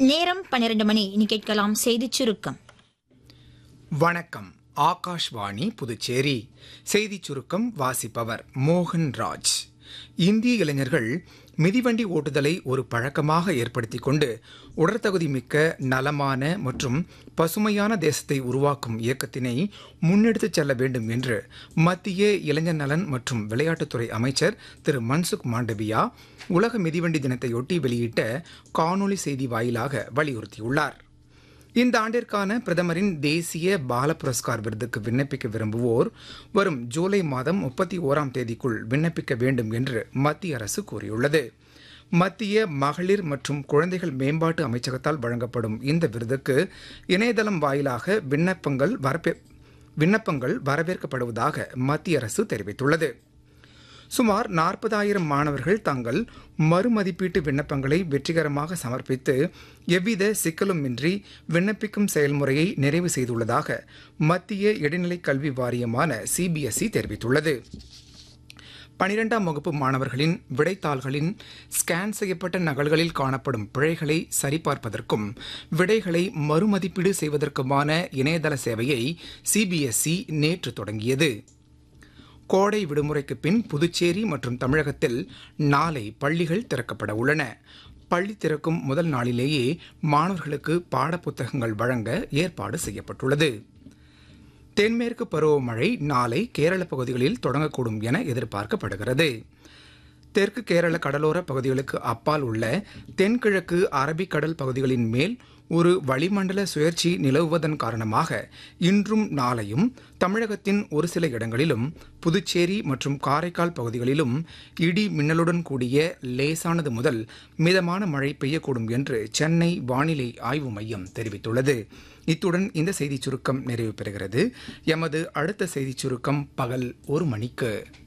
நேரம் பன்னிரண்டு மணி இனி கேட்கலாம் செய்திச் சுருக்கம் வணக்கம் ஆகாஷ்வாணி புதுச்சேரி செய்திச் சுருக்கம் வாசிப்பவர் மோகன் ராஜ் இந்திய இளைஞர்கள் மிதிவண்டி ஓட்டுதலை ஒரு பழக்கமாக ஏற்படுத்திக் கொண்டு உடற்தகுதி மிக்க நலமான மற்றும் பசுமையான தேசத்தை உருவாக்கும் இயக்கத்தினை முன்னெடுத்துச் செல்ல வேண்டும் என்று மத்திய இளைஞர் நலன் மற்றும் விளையாட்டுத்துறை அமைச்சர் திரு மன்சுக் மாண்டவியா உலக மிதிவண்டி தினத்தையொட்டி வெளியிட்ட காணொலி செய்தி வாயிலாக வலியுறுத்தியுள்ளார் இந்த ஆண்டிற்கான பிரதமரின் தேசிய பால புரஸ்கார் விருதுக்கு விண்ணப்பிக்க விரும்புவோர் வரும் ஜூலை மாதம் முப்பத்தி ஓராம் தேதிக்குள் விண்ணப்பிக்க வேண்டும் என்று மத்திய அரசு கூறியுள்ளது மத்திய மகளிர் மற்றும் குழந்தைகள் மேம்பாட்டு அமைச்சகத்தால் வழங்கப்படும் இந்த விருதுக்கு இணையதளம் வாயிலாக விண்ணப்பங்கள் வரப்பே விண்ணப்பங்கள் வரவேற்கப்படுவதாக மத்திய அரசு தெரிவித்துள்ளது சுமார் நாற்பதாயிரம் மாணவர்கள் தங்கள் மறுமதிப்பீட்டு விண்ணப்பங்களை வெற்றிகரமாக சமர்ப்பித்து எவ்வித சிக்கலுமின்றி விண்ணப்பிக்கும் செயல்முறையை நிறைவு செய்துள்ளதாக மத்திய இடைநிலை கல்வி வாரியமான சிபிஎஸ்இ தெரிவித்துள்ளது பனிரெண்டாம் வகுப்பு மாணவர்களின் விடைத்தாள்களின் ஸ்கேன் செய்யப்பட்ட நகல்களில் காணப்படும் பிழைகளை சரிபார்ப்பதற்கும் விடைகளை மறுமதிப்பீடு செய்வதற்குமான இணையதள சேவையை சிபிஎஸ்இ நேற்று தொடங்கியது கோடை விடுமுறைக்கு பின் புதுச்சேரி மற்றும் தமிழகத்தில் நாளை பள்ளிகள் திறக்கப்பட உள்ளன பள்ளி திறக்கும் முதல் நாளிலேயே மாணவர்களுக்கு பாடப்புத்தகங்கள் வழங்க ஏற்பாடு செய்யப்பட்டுள்ளது தென்மேற்கு பருவமழை நாளை கேரள பகுதிகளில் தொடங்கக்கூடும் என எதிர்பார்க்கப்படுகிறது தெற்கு கேரள கடலோர பகுதிகளுக்கு அப்பால் உள்ள தென்கிழக்கு அரபிக்கடல் பகுதிகளின் மேல் ஒரு வளிமண்டல சுழற்சி நிலவுவதன் காரணமாக இன்றும் நாளையும் தமிழகத்தின் ஒரு சில இடங்களிலும் புதுச்சேரி மற்றும் காரைக்கால் பகுதிகளிலும் இடி மின்னலுடன் கூடிய லேசானது முதல் மிதமான மழை பெய்யக்கூடும் என்று சென்னை வானிலை ஆய்வு மையம் தெரிவித்துள்ளது இத்துடன் இந்த செய்திச் சுருக்கம் நிறைவு பெறுகிறது எமது அடுத்த செய்திச் சுருக்கம் பகல் ஒரு மணிக்கு